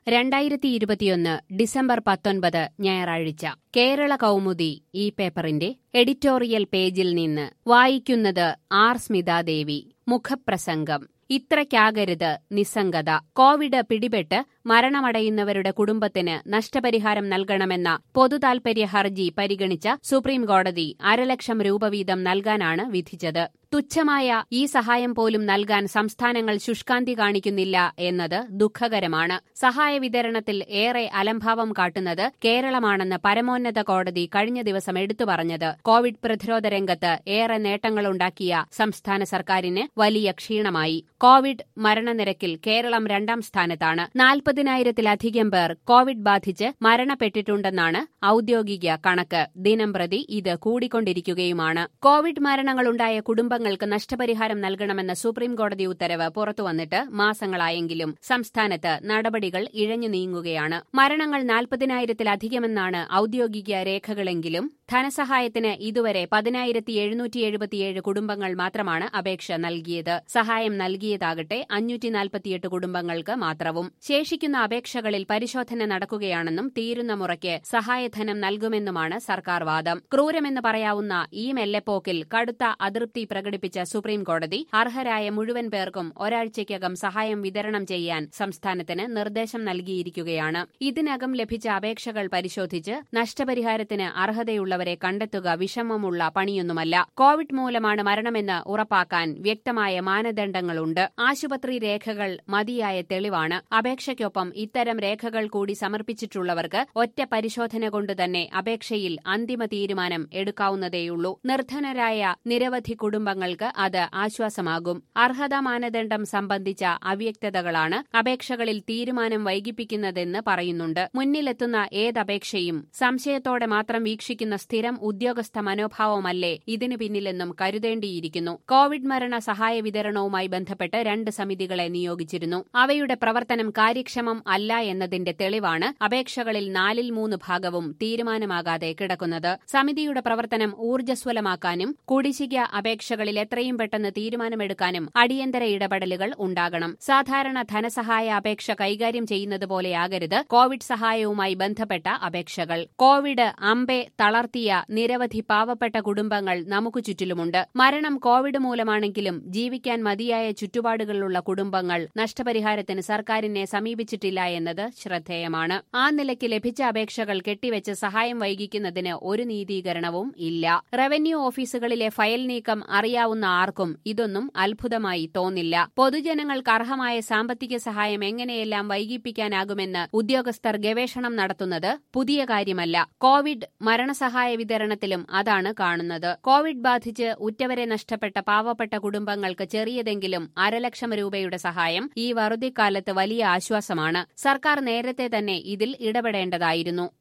രണ്ടായിരത്തി ഇരുപത്തിയൊന്ന് ഡിസംബർ പത്തൊൻപത് ഞായറാഴ്ച കേരള കൗമുദി ഈ പേപ്പറിന്റെ എഡിറ്റോറിയൽ പേജിൽ നിന്ന് വായിക്കുന്നത് ആർ സ്മിതാദേവി മുഖപ്രസംഗം ഇത്രയ്ക്കാകരുത് നിസ്സംഗത കോവിഡ് പിടിപെട്ട് മരണമടയുന്നവരുടെ കുടുംബത്തിന് നഷ്ടപരിഹാരം നൽകണമെന്ന പൊതുതാൽപര്യ ഹർജി പരിഗണിച്ച സുപ്രീം കോടതി അരലക്ഷം രൂപ വീതം നൽകാനാണ് വിധിച്ചത് തുച്ഛമായ ഈ സഹായം പോലും നൽകാൻ സംസ്ഥാനങ്ങൾ ശുഷ്കാന്തി കാണിക്കുന്നില്ല എന്നത് ദുഃഖകരമാണ് സഹായ വിതരണത്തിൽ ഏറെ അലംഭാവം കാട്ടുന്നത് കേരളമാണെന്ന് പരമോന്നത കോടതി കഴിഞ്ഞ ദിവസം എടുത്തു പറഞ്ഞത് കോവിഡ് പ്രതിരോധ രംഗത്ത് ഏറെ നേട്ടങ്ങളുണ്ടാക്കിയ സംസ്ഥാന സർക്കാരിന് വലിയ ക്ഷീണമായി കോവിഡ് മരണനിരക്കിൽ കേരളം രണ്ടാം സ്ഥാനത്താണ് നാൽപ്പതിനായിരത്തിലധികം പേർ കോവിഡ് ബാധിച്ച് മരണപ്പെട്ടിട്ടുണ്ടെന്നാണ് ഔദ്യോഗിക കണക്ക് ദിനംപ്രതി ഇത് കൂടിക്കൊണ്ടിരിക്കുകയുമാണ് കോവിഡ് മരണങ്ങളുണ്ടായ കുടുംബങ്ങൾക്ക് നഷ്ടപരിഹാരം നൽകണമെന്ന സുപ്രീം കോടതി ഉത്തരവ് പുറത്തുവന്നിട്ട് മാസങ്ങളായെങ്കിലും സംസ്ഥാനത്ത് നടപടികൾ ഇഴഞ്ഞു നീങ്ങുകയാണ് മരണങ്ങൾ നാൽപ്പതിനായിരത്തിലധികമെന്നാണ് ഔദ്യോഗിക രേഖകളെങ്കിലും ധനസഹായത്തിന് ഇതുവരെ പതിനായിരത്തി എഴുന്നൂറ്റി എഴുപത്തിയേഴ് കുടുംബങ്ങൾ മാത്രമാണ് അപേക്ഷ നൽകിയത് സഹായം നൽകിയതാകട്ടെ അഞ്ഞൂറ്റി നാൽപ്പത്തിയെട്ട് കുടുംബങ്ങൾക്ക് മാത്രവും ശേഷിക്കുന്ന അപേക്ഷകളിൽ പരിശോധന നടക്കുകയാണെന്നും തീരുന്ന മുറയ്ക്ക് സഹായധനം നൽകുമെന്നുമാണ് സർക്കാർ വാദം ക്രൂരമെന്ന് പറയാവുന്ന ഈ മെല്ലെപ്പോക്കിൽ കടുത്ത അതൃപ്തി പ്രകടിപ്പിച്ച സുപ്രീം കോടതി അർഹരായ മുഴുവൻ പേർക്കും ഒരാഴ്ചയ്ക്കകം സഹായം വിതരണം ചെയ്യാൻ സംസ്ഥാനത്തിന് നിർദ്ദേശം നൽകിയിരിക്കുകയാണ് ഇതിനകം ലഭിച്ച അപേക്ഷകൾ പരിശോധിച്ച് നഷ്ടപരിഹാരത്തിന് അർഹതയുള്ളവരെ കണ്ടെത്തുക വിഷമമുള്ള പണിയൊന്നുമല്ല കോവിഡ് മൂലമാണ് മരണമെന്ന് ഉറപ്പാക്കാൻ വ്യക്തമായ മാനദണ്ഡങ്ങളുണ്ട് ആശുപത്രി രേഖകൾ മതിയായ തെളിവാണ് അപേക്ഷയ്ക്കൊപ്പം ഇത്തരം രേഖകൾ കൂടി സമർപ്പിച്ചിട്ടുള്ളവർക്ക് ഒറ്റ പരിശോധന കൊണ്ട് തന്നെ അപേക്ഷയിൽ അന്തിമ തീരുമാനം എടുക്കാവുന്നതേയുള്ളൂ നിർധനരായ നിരവധി കുടുംബങ്ങൾക്ക് അത് ആശ്വാസമാകും അർഹതാ മാനദണ്ഡം സംബന്ധിച്ച അവ്യക്തതകളാണ് അപേക്ഷകളിൽ തീരുമാനം വൈകിപ്പിക്കുന്നതെന്ന് പറയുന്നുണ്ട് മുന്നിലെത്തുന്ന ഏതപേക്ഷയും സംശയത്തോടെ മാത്രം വീക്ഷിക്കുന്ന സ്ഥിരം ഉദ്യോഗസ്ഥ മനോഭാവമല്ലേ ഇതിനു പിന്നിലെന്നും കരുതേണ്ടിയിരിക്കുന്നു കോവിഡ് മരണ സഹായ വിതരണവുമായി ബന്ധപ്പെട്ട് രണ്ട് സമിതികളെ നിയോഗിച്ചിരുന്നു അവയുടെ പ്രവർത്തനം കാര്യക്ഷമം അല്ല എന്നതിന്റെ തെളിവാണ് അപേക്ഷകളിൽ നാലിൽ മൂന്ന് ഭാഗവും തീരുമാനമാകാതെ കിടക്കുന്നത് സമിതിയുടെ പ്രവർത്തനം ഊർജ്ജസ്വലമാക്കാനും കുടിശ്ശിക അപേക്ഷകളിൽ എത്രയും പെട്ടെന്ന് തീരുമാനമെടുക്കാനും അടിയന്തര ഇടപെടലുകൾ ഉണ്ടാകണം സാധാരണ ധനസഹായ അപേക്ഷ കൈകാര്യം ചെയ്യുന്നത് പോലെയാകരുത് കോവിഡ് സഹായവുമായി ബന്ധപ്പെട്ട അപേക്ഷകൾ കോവിഡ് അമ്പെ തളർത്തിയ നിരവധി പാവപ്പെട്ട കുടുംബങ്ങൾ നമുക്ക് ചുറ്റിലുമുണ്ട് മരണം കോവിഡ് മൂലമാണെങ്കിലും ജീവിക്കാൻ മതിയായ ചുറ്റുപാടുകളുള്ള കുടുംബങ്ങൾ നഷ്ടപരിഹാരത്തിന് സർക്കാരിനെ സമീപിച്ചിട്ടില്ല എന്നത് ശ്രദ്ധേയമാണ് ആ നിലയ്ക്ക് ലഭിച്ച അപേക്ഷകൾ കെട്ടിവെച്ച് സഹായം വൈകിക്കുന്നതിന് ഒരു നീതീകരണവും ഇല്ല റവന്യൂ ഓഫീസുകളിലെ ഫയൽ നീക്കം അറിയാവുന്ന ആർക്കും ഇതൊന്നും അത്ഭുതമായി തോന്നില്ല പൊതുജനങ്ങൾക്ക് അർഹമായ സാമ്പത്തിക സഹായം എങ്ങനെയെല്ലാം വൈകിപ്പിക്കാനാകുമെന്ന് ഉദ്യോഗസ്ഥർ ഗവേഷണം നടത്തുന്നത് പുതിയ കാര്യമല്ല കോവിഡ് മരണസഹായ വിതരണത്തിലും അതാണ് കാണുന്നത് കോവിഡ് ബാധിച്ച് ഉറ്റവരെ നഷ്ടപ്പെട്ട പാവപ്പെട്ട കുടുംബങ്ങൾക്ക് ചെറിയതെങ്കിലും അരലക്ഷം രൂപയുടെ സഹായം ഈ വറുതിക്കാലത്ത് വലിയ ആശ്വാസമാണ് സർക്കാർ നേരത്തെ തന്നെ ഇതിൽ ഇടപെടേണ്ടതായിരുന്നു